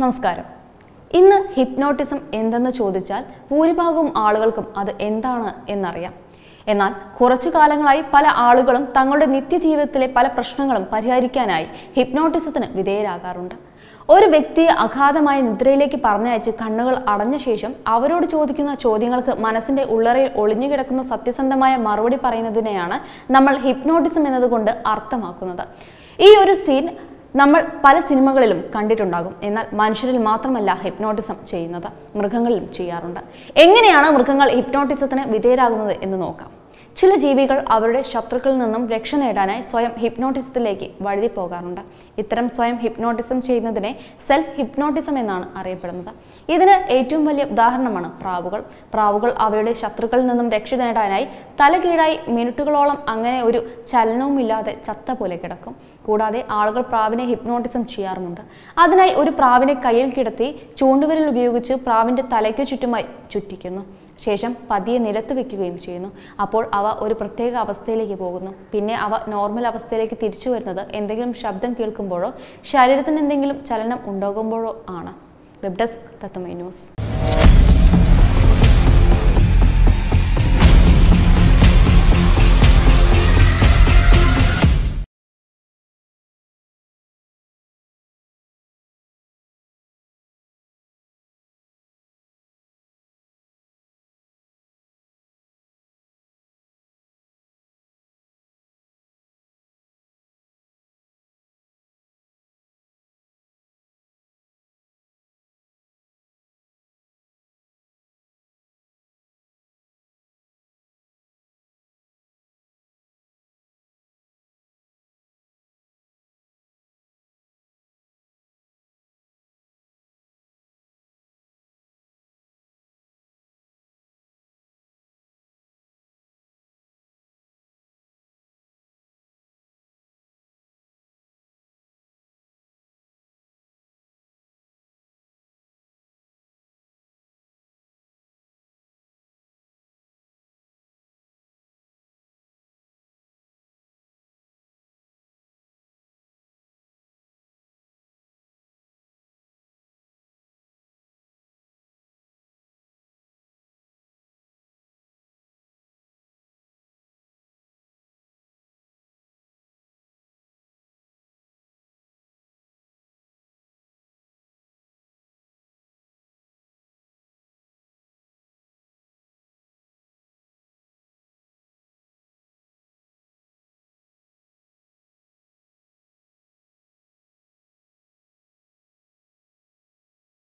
നമസ്കാരം ഇന്ന് ഹിപ്നോട്ടിസം എന്തെന്ന് ചോദിച്ചാൽ ഭൂരിഭാഗവും ആളുകൾക്കും അത് എന്താണ് എന്നറിയാം എന്നാൽ കുറച്ചു കാലങ്ങളായി പല ആളുകളും തങ്ങളുടെ നിത്യജീവിതത്തിലെ പല പ്രശ്നങ്ങളും പരിഹരിക്കാനായി ഹിപ്നോട്ടിസത്തിന് വിധേയരാകാറുണ്ട് ഒരു വ്യക്തിയെ അഗാധമായ നിദ്രയിലേക്ക് പറഞ്ഞയച്ച് കണ്ണുകൾ അടഞ്ഞ ശേഷം അവരോട് ചോദിക്കുന്ന ചോദ്യങ്ങൾക്ക് മനസ്സിന്റെ ഉള്ളറയിൽ ഒളിഞ്ഞുകിടക്കുന്ന സത്യസന്ധമായ മറുപടി പറയുന്നതിനെയാണ് നമ്മൾ ഹിപ്നോട്ടിസം എന്നതുകൊണ്ട് അർത്ഥമാക്കുന്നത് ഈ ഒരു സീൻ നമ്മൾ പല സിനിമകളിലും കണ്ടിട്ടുണ്ടാകും എന്നാൽ മനുഷ്യരിൽ മാത്രമല്ല ഹിപ്നോട്ടിസം ചെയ്യുന്നത് മൃഗങ്ങളിലും ചെയ്യാറുണ്ട് എങ്ങനെയാണ് മൃഗങ്ങൾ ഹിപ്നോട്ടിസത്തിന് വിധേയരാകുന്നത് എന്ന് നോക്കാം ചില ജീവികൾ അവരുടെ ശത്രുക്കളിൽ നിന്നും രക്ഷ നേടാനായി സ്വയം ഹിപ്നോട്ടിസത്തിലേക്ക് വഴുതി പോകാറുണ്ട് ഇത്തരം സ്വയം ഹിപ്നോട്ടിസം ചെയ്യുന്നതിനെ സെൽഫ് ഹിപ്നോട്ടിസം എന്നാണ് അറിയപ്പെടുന്നത് ഇതിന് ഏറ്റവും വലിയ ഉദാഹരണമാണ് പ്രാവുകൾ പ്രാവുകൾ അവയുടെ ശത്രുക്കളിൽ നിന്നും രക്ഷ നേടാനായി തലകീഴായി മിനിറ്റുകളോളം അങ്ങനെ ഒരു ചലനവുമില്ലാതെ ചത്ത പോലെ കിടക്കും കൂടാതെ ആളുകൾ പ്രാവിനെ ഹിപ്നോട്ടിസം ചെയ്യാറുമുണ്ട് അതിനായി ഒരു പ്രാവിനെ കയ്യിൽ കിടത്തി ചൂണ്ടുവിരൽ ഉപയോഗിച്ച് പ്രാവിന്റെ തലയ്ക്ക് ചുറ്റുമായി ചുറ്റിക്കുന്നു ശേഷം പതിയെ നിലത്ത് വെക്കുകയും ചെയ്യുന്നു അപ്പോൾ അവ ഒരു പ്രത്യേക അവസ്ഥയിലേക്ക് പോകുന്നു പിന്നെ അവ നോർമൽ അവസ്ഥയിലേക്ക് തിരിച്ചു വരുന്നത് എന്തെങ്കിലും ശബ്ദം കേൾക്കുമ്പോഴോ ശരീരത്തിന് എന്തെങ്കിലും ചലനം ഉണ്ടാകുമ്പോഴോ ആണ് വെബ് ഡെസ്ക് തത്വമൈ ന്യൂസ്